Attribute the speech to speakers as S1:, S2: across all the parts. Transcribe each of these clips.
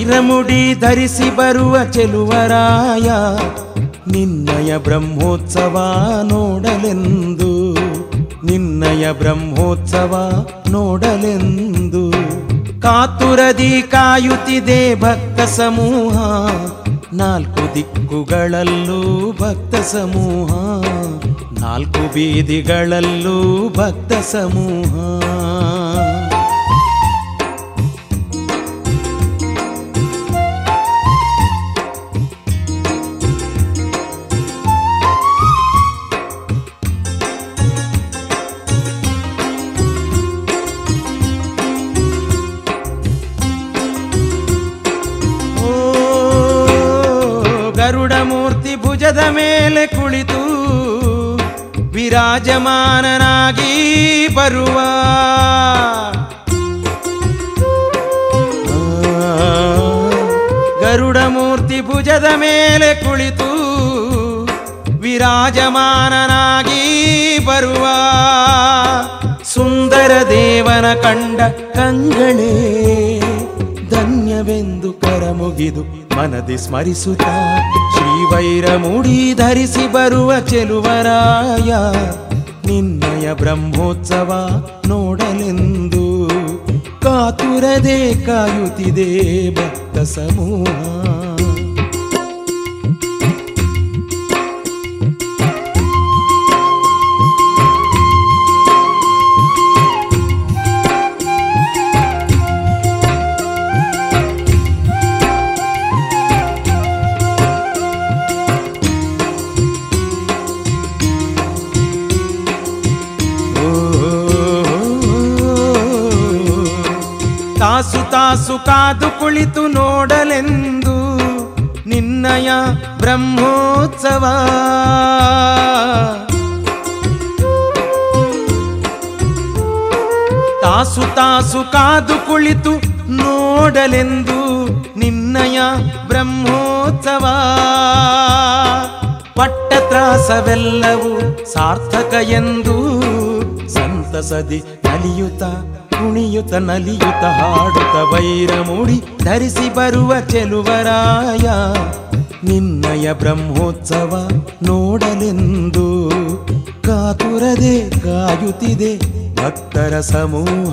S1: ವೈರಮುಡಿ ಧರಿಸಿ ಬರುವ ಚೆಲುವರಾಯ ನಿನ್ನಯ ಬ್ರಹ್ಮೋತ್ಸವ ನೋಡಲೆಂದು ನಿನ್ನಯ ಬ್ರಹ್ಮೋತ್ಸವ ನೋಡಲೆಂದು ಕಾತುರದಿ ಕಾಯುತ್ತಿದೆ ಭಕ್ತ ಸಮೂಹ ನಾಲ್ಕು ದಿಕ್ಕುಗಳಲ್ಲೂ ಭಕ್ತ ಸಮೂಹ ನಾಲ್ಕು ಬೀದಿಗಳಲ್ಲೂ ಭಕ್ತ ಸಮೂಹ ಓ ಗರುಡ ಮೂರ್ತಿ ಭುಜದ ಮೇಲೆ ಕುಳಿತು ವಿರಾಜಮಾನನಾಗಿ ಬರುವ ಆ, ಗರುಡ ಮೂರ್ತಿ ಭುಜದ ಮೇಲೆ ಕುಳಿತು ವಿರಾಜಮಾನನಾಗಿ ಬರುವ ಸುಂದರ ದೇವನ ಕಂಡ ಕಂಗಳೇ ಧನ್ಯವೆಂದು ಕರಮುಗಿದು ಮನದಿ ಸ್ಮರಿಸುತ್ತ ಶ್ರೀವೈರ ಮುಡಿ ಧರಿಸಿ ಬರುವ ಚೆಲುವರಾಯ ನಿನ್ನಯ ಬ್ರಹ್ಮೋತ್ಸವ ನೋಡಲೆಂದು ಕಾತುರದೆ ಕಾಯುತ್ತಿದೆ ಭಕ್ತ ಸಮೂಹ ತಾಸು ತಾಸು ಕಾದು ಕುಳಿತು ನೋಡಲೆಂದು ನಿನ್ನಯ ಬ್ರಹ್ಮೋತ್ಸವ ತಾಸು ತಾಸು ಕಾದು ಕುಳಿತು ನೋಡಲೆಂದು ನಿನ್ನಯ ಬ್ರಹ್ಮೋತ್ಸವ ಪಟ್ಟ ತ್ರಾಸವೆಲ್ಲವೂ ಸಾರ್ಥಕ ಎಂದು ಸಂತಸದಿ ನಲಿಯುತ್ತ ಕುಣಿಯುತ್ತ ನಲಿಯುತ್ತ ಹಾಡುತ್ತ ವೈರ ಮೂಡಿ ಧರಿಸಿ ಬರುವ ಚೆಲುವರಾಯ ನಿನ್ನಯ ಬ್ರಹ್ಮೋತ್ಸವ ನೋಡಲೆಂದು ಕಾತುರದೆ ಕಾಯುತ್ತಿದೆ ಭಕ್ತರ ಸಮೂಹ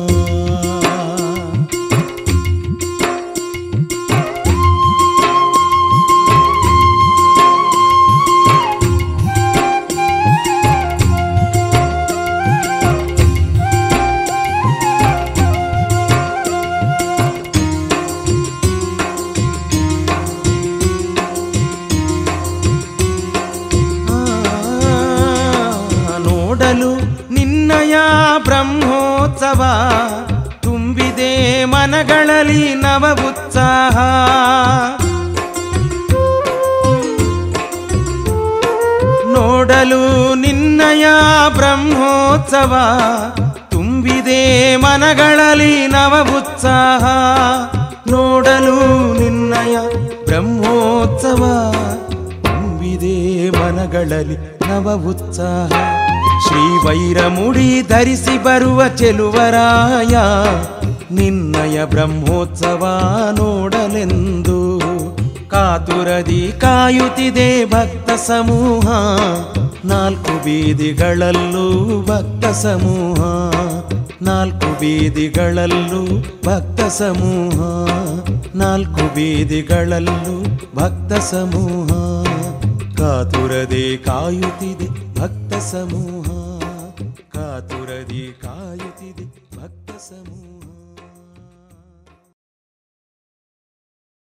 S1: ಆ, ನೋಡಲು ನಿನ್ನಯ ಬ್ರಹ್ಮೋತ್ಸವ ತುಂಬಿದೆ ಮನಗಳಲ್ಲಿ ನವ ಉತ್ಸಾಹ ನೋಡಲು ನಿನ್ನಯ ಬ್ರಹ್ಮೋತ್ಸವ ತುಂಬಿದೆ ಮನಗಳಲ್ಲಿ ನವ ಉತ್ಸಾಹ ನೋಡಲು ನಿನ್ನಯ ಬ್ರಹ್ಮೋತ್ಸವ ತುಂಬಿದೆ ಮನಗಳಲ್ಲಿ ನವ ಉತ್ಸಾಹ ಶ್ರೀ ವೈರ ಮುಡಿ ಧರಿಸಿ ಬರುವ ಚೆಲುವರಾಯ ನಿನ್ನಯ ಬ್ರಹ್ಮೋತ್ಸವ ನೋಡಲೆಂದು ಕಾತುರದಿ ಕಾಯುತ್ತಿದೆ ಭಕ್ತ ಸಮೂಹ ನಾಲ್ಕು ಬೀದಿಗಳಲ್ಲೂ ಭಕ್ತ ಸಮೂಹ ನಾಲ್ಕು ಬೀದಿಗಳಲ್ಲೂ ಭಕ್ತ ಸಮೂಹ ನಾಲ್ಕು ಬೀದಿಗಳಲ್ಲೂ ಭಕ್ತ ಸಮೂಹ ಕಾತುರದೆ ಕಾಯುತ್ತಿದೆ ಭಕ್ತ ಸಮೂಹ ಕಾತುರದಿ ಕಾಯುತ್ತಿದೆ ಭಕ್ತ ಸಮೂಹ